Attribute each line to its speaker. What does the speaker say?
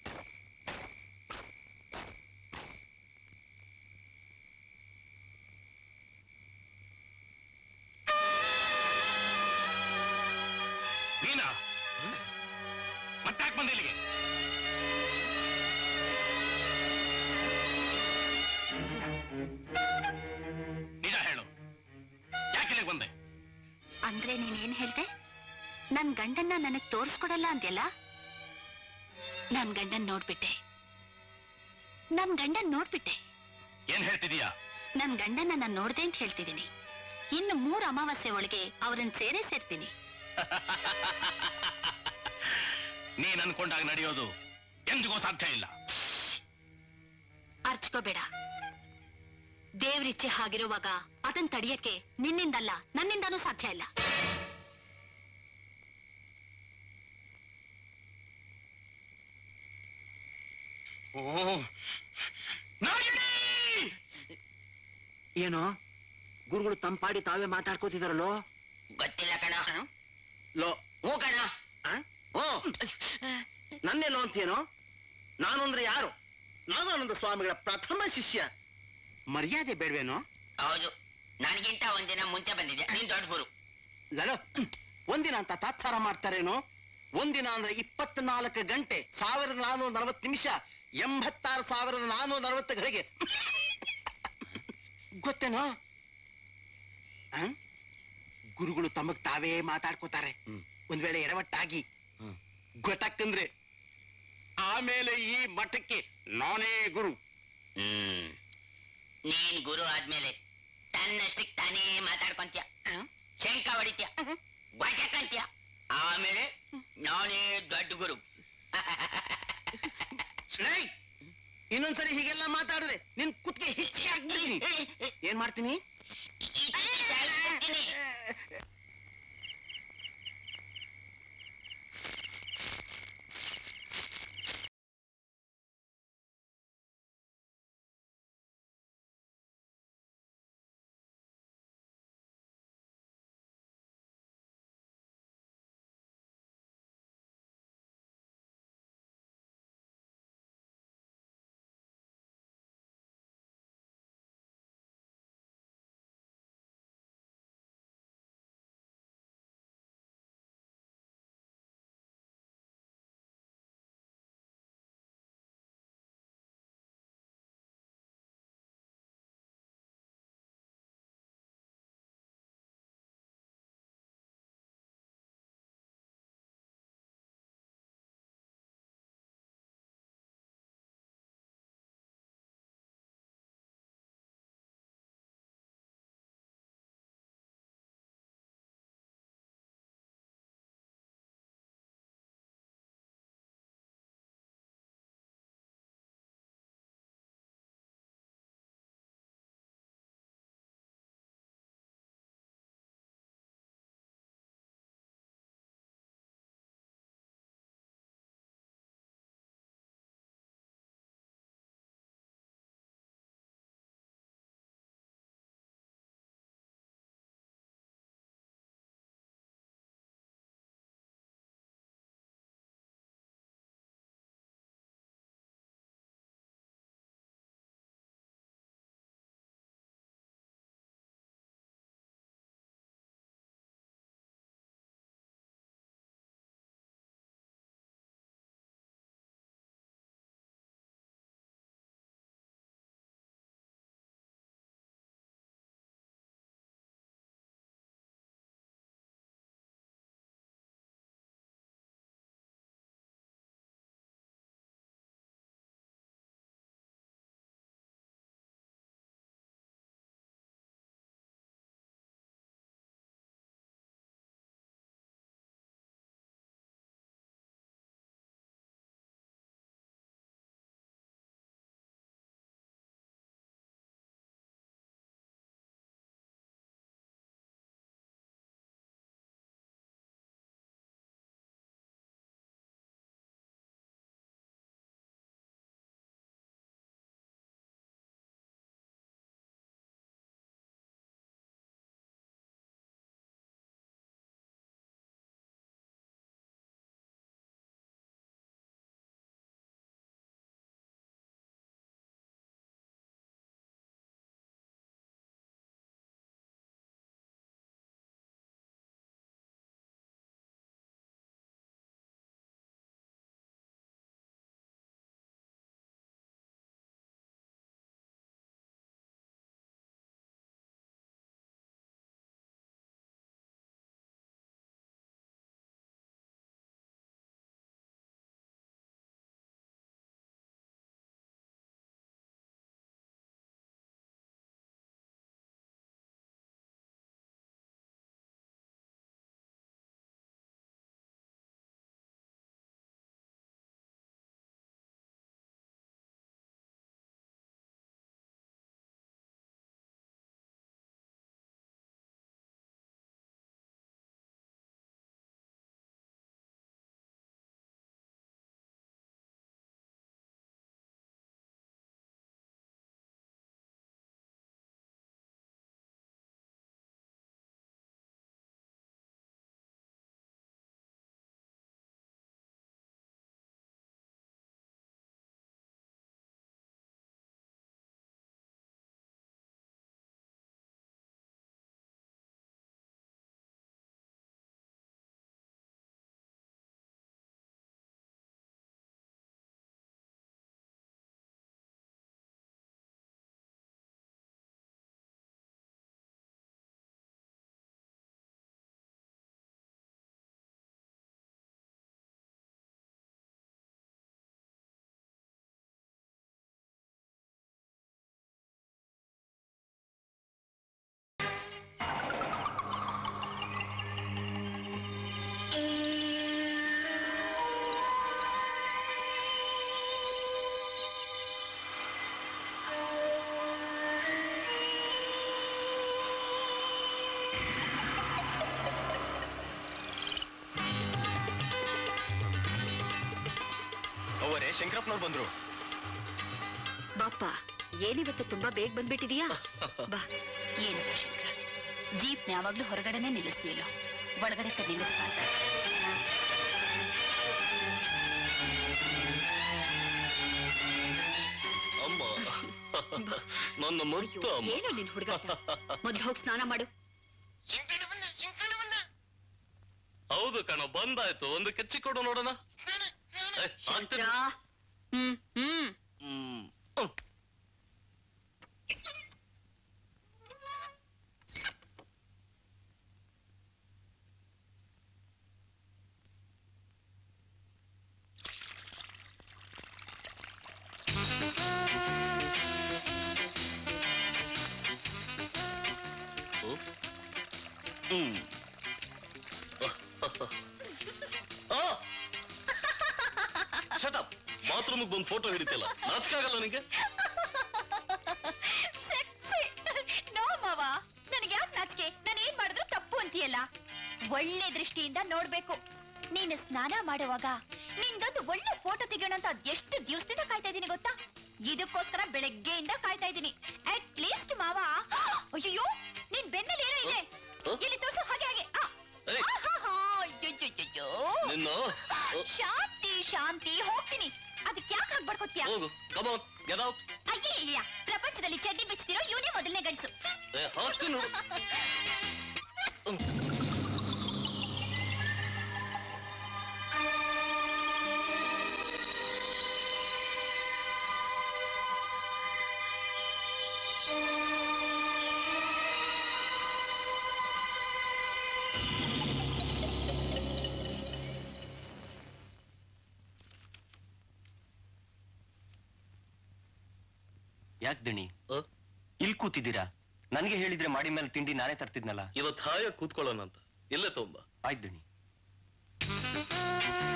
Speaker 1: ನೀನಾ ಮತ್ತಾಕ್ ಬಂದೆ ಇಲ್ಲಿಗೆ ನಿಜ ಹೇಳು ಯಾಕೆ ಇಲ್ಲಿಗೆ ಬಂದೆ
Speaker 2: ಅಂದ್ರೆ ನೀನೇನ್ ಹೇಳ್ದೆ ನನ್ ಗಂಡನ್ನ ನನಗ್ ತೋರ್ಸ್ಕೊಡಲ್ಲ ಅಂದ್ಯಲ್ಲ ನನ್ ಗಂಡನ್ ನೋಡ್ಬಿಟ್ಟೆ ನನ್ ಗಂಡನ್ ನೋಡ್ಬಿಟ್ಟೆ
Speaker 1: ಏನ್ ಹೇಳ್ತಿದೀಯಾ
Speaker 2: ನನ್ ಗಂಡನ್ನ ನಾನ್ ನೋಡ್ದೆ ಅಂತ ಹೇಳ್ತಿದ್ದೀನಿ ಇನ್ನು ಮೂರು ಅಮಾವಾಸ್ಯೆ ಒಳಗೆ ಅವರನ್ನ ಸೇರೇ ಸೇರ್ತೀನಿ
Speaker 1: ನೀನ್ ಅನ್ಕೊಂಡಾಗ ನಡೆಯೋದು ಎಂದಿಗೂ ಸಾಧ್ಯ ಇಲ್ಲ
Speaker 2: ಅರ್ಚ್ಕೋಬೇಡ ದೇವ್ರಿಚ್ಛೆ ಹಾಗಿರುವಾಗ ಅದನ್ ತಡಿಯಕ್ಕೆ ನಿನ್ನಿಂದಲ್ಲ ನನ್ನಿಂದನೂ ಸಾಧ್ಯ ಇಲ್ಲ
Speaker 1: ಓ ನಾಗಿಣಿ!
Speaker 3: ಏನೋ ಗುರುಗಳು ತಂಪಾಡಿ ತಾವೇ ಮಾತಾಡ್ಕೋತಿದಾರಲ್ಲೋ
Speaker 4: ಗೊತ್ತಿಲ್ಲ ಕಣ
Speaker 3: ಲೋ
Speaker 4: ಹ್ಞೂ ಕಣ
Speaker 3: ಆ?
Speaker 4: ಹ್ಞೂ
Speaker 3: ನನ್ನೆಲ್ಲೋ ಅಂತೇನೋ ನಾನು ಅಂದ್ರೆ ಯಾರು ನಾಗಾನಂದ ಸ್ವಾಮಿಗಳ ಪ್ರಥಮ ಶಿಷ್ಯ ಮರ್ಯಾದೆ ಬೇಡ್ವೇನೋ
Speaker 4: ಹೌದು ನನಗಿಂತ ಒಂದಿನ ಮುಂಚೆ ಬಂದಿದೆ ನೀನ್ ದೊಡ್ಡ ಗುರು
Speaker 3: ಲಲೋ ಒಂದಿನ ಅಂತ ತಾತ್ಸಾರ ಮಾಡ್ತಾರೇನೋ ಒಂದಿನ ಅಂದ್ರೆ ಇಪ್ಪತ್ನಾಲ್ಕು ಗಂಟೆ ಸಾವಿರದ ನಾನೂರ ನಲವತ್ತು ನಿಮಿಷ ಎಂಬತ್ತಾರು ಸಾವಿರದ ನಾನೂರ ನಲವತ್ತು ಗಳಿಗೆ ಗೊತ್ತೇನೋ ಆ? ಗುರುಗಳು ತಮಗ್ ತಾವೇ ಮಾತಾಡ್ಕೋತಾರೆ
Speaker 1: ಹ್ಮ್.
Speaker 3: ಒಂದ್ ವೇಳೆ ಎಡವಟ್ಟಾಗಿ
Speaker 1: ಹ್ಮ್.
Speaker 3: ಗೊತ್ತಾಗ್ತಂದ್ರೆ ಆಮೇಲೆ ಈ ಮಠಕ್ಕೆ ನಾನೇ ಗುರು
Speaker 4: ಹ್ಮ್ ನೀನ್ ಗುರು ಆದ್ಮೇಲೆ ತನ್ನಷ್ಟಕ್ಕೆ ತಾನೇ ಮಾತಾಡ್ಕೊಂತ್ಯ ಶಂಕ ಹೊಡಿತ್ಯ ಗೊಟ್ಟಕಂತ್ಯ ಆಮೇಲೆ ನಾನೇ ದೊಡ್ಡ ಗುರು
Speaker 3: ಏಯ್! ಇನ್ನೊಂದ್ಸರಿ ಹೀಗೆಲ್ಲ ಮಾತಾಡಿದ್ರೆ ನಿನ್ ಕುತ್ತಿಗೆ ಹೆಚ್ಚಿಗೆ ಆಗ್ಬಿಡ್ತೀನಿ ಏನ್ ಮಾಡ್ತೀನಿ
Speaker 4: ಈ- ಈ- ಈ ಸಾಯಿಸ್ಬಿಡ್ತೀನಿ.
Speaker 5: ಅವರೇ ಶಂಕರಪ್ಪನವ್ರು ಬಂದ್ರು
Speaker 2: ಬಾಪ್ಪ ಏನಿವತ್ತು ತುಂಬಾ ಬೇಗ ಬಂದ್ಬಿಟ್ಟಿದೀಯಾ ಬಾ ಏನು ಶಂಕರ ಜೀಪ್ ಯಾವಾಗ್ಲೂ ಹೊರಗಡೆನೆ ನಿಲ್ಲಿಸ್ತೀಯಲ್ಲ ಒಳಗಡೆ ತ ನಿಲ್ಲಿಸ್ಬಾರ್ದು
Speaker 1: ಅಮ್ಮ ನನ್ನ ಮುತ್ತ ಅಮ್ಮ
Speaker 2: ಏನು ನಿನ್ ಹುಡುಗ ಮೊದ್ಲು ಹೋಗಿ ಸ್ನಾನ ಮಾಡು
Speaker 1: ಹೌದು ಕಣ ಬಂದಾಯ್ತು ಒಂದು ಕೆಚ್ಚಿ ಕೊಡು ನೋಡೋಣ ಏ, ಆಗ್ತದೆ.
Speaker 2: ಶಂಕರ ಹ್ಮ್ ಹ್ಮ್
Speaker 1: ಹ್ಮ್. ಹ್ಮ್. ಓ. ಹ್ಮ್. ಆ! Shut up. ಬಾತ್ರೂಮ್ಗೆ ಬಂದು ಫೋಟೋ ಹಿಡಿತಿಲ್ಲ ನಾಚಿಕಾಗಲ್ಲ ನಿಂಗೆ
Speaker 2: ನೋ ಮಾವ ನನಗೆ ಯಾಕೆ ನಾಚಿಕೆ ನಾನು ಏನ್ ಮಾಡಿದ್ರು ತಪ್ಪು ಅಂತೀಯಲ್ಲ ಒಳ್ಳೆ ದೃಷ್ಟಿಯಿಂದ ನೋಡ್ಬೇಕು ನೀನು ಸ್ನಾನ ಮಾಡುವಾಗ ನಿಂದೊಂದು ಒಳ್ಳೆ ಫೋಟೋ ತೆಗೆಯೋಣ ಅಂತ ಎಷ್ಟು ದಿವಸದಿಂದ ಕಾಯ್ತಾ ಇದ್ದೀನಿ ಗೊತ್ತಾ ಇದಕ್ಕೋಸ್ಕರ ಬೆಳಗ್ಗೆಯಿಂದ ಕಾಯ್ತಾ ಇದ್ದೀನಿ ಅಟ್ ಲೀಸ್ಟ್ ಮಾವ ಅಯ್ಯೋ ನಿನ್ ಬೆನ್ನಲ್ಲಿ ಏನೋ ಇದೆ
Speaker 1: ಹ?
Speaker 2: ಇಲ್ಲಿ ತೋರ್ಸು ಹಾಗೆ ಹಾಗೆ ಆ.
Speaker 1: ಏಯ್.
Speaker 2: ಆಹಾಹಾ, ಅಯ್ಯಯ್ಯಯ್ಯೋ.
Speaker 1: ನಿನ್ನ
Speaker 2: ಶಾಂತಿ ಶಾಂತಿ ಹೋಗ್ತೀನಿ ಅದಕ್ಕೆ ಯಾಕೆ ಹಾಗೆ ಬಡ್ಕೋತೀಯ
Speaker 1: ಹೋಗು ಕಮಾನ್ ಗೆಟ್ ಔಟ್
Speaker 2: ಅಯ್ಯಯ್ಯ ಪ್ರಪಂಚದಲ್ಲಿ ಚಡ್ಡಿ ಬಿಚ್ತಿರೋ ಇವನೇ ಮೊದಲನೇ ಗಂಡಸು
Speaker 1: ಹಾಕ್ತೀನಿ ನೋಡು
Speaker 5: ಯಾಕೆ ದಣಿ
Speaker 1: ಆ?
Speaker 5: ಇಲ್ಲಿ ಕೂತಿದ್ದೀರಾ ನನಗೆ ಹೇಳಿದ್ರೆ ಮಾಡಿ ಮೇಲೆ ತಿಂಡಿ ನಾನೇ ತರ್ತಿದ್ನಲ್ಲ
Speaker 1: ಇವತ್ತು ಹಾಯ ಕೂತ್ಕೊಳ್ಳೋಣ ಅಂತ ಇಲ್ಲೇ ತಗೊಂಬ
Speaker 5: ಆಯ್ತು ದಣಿ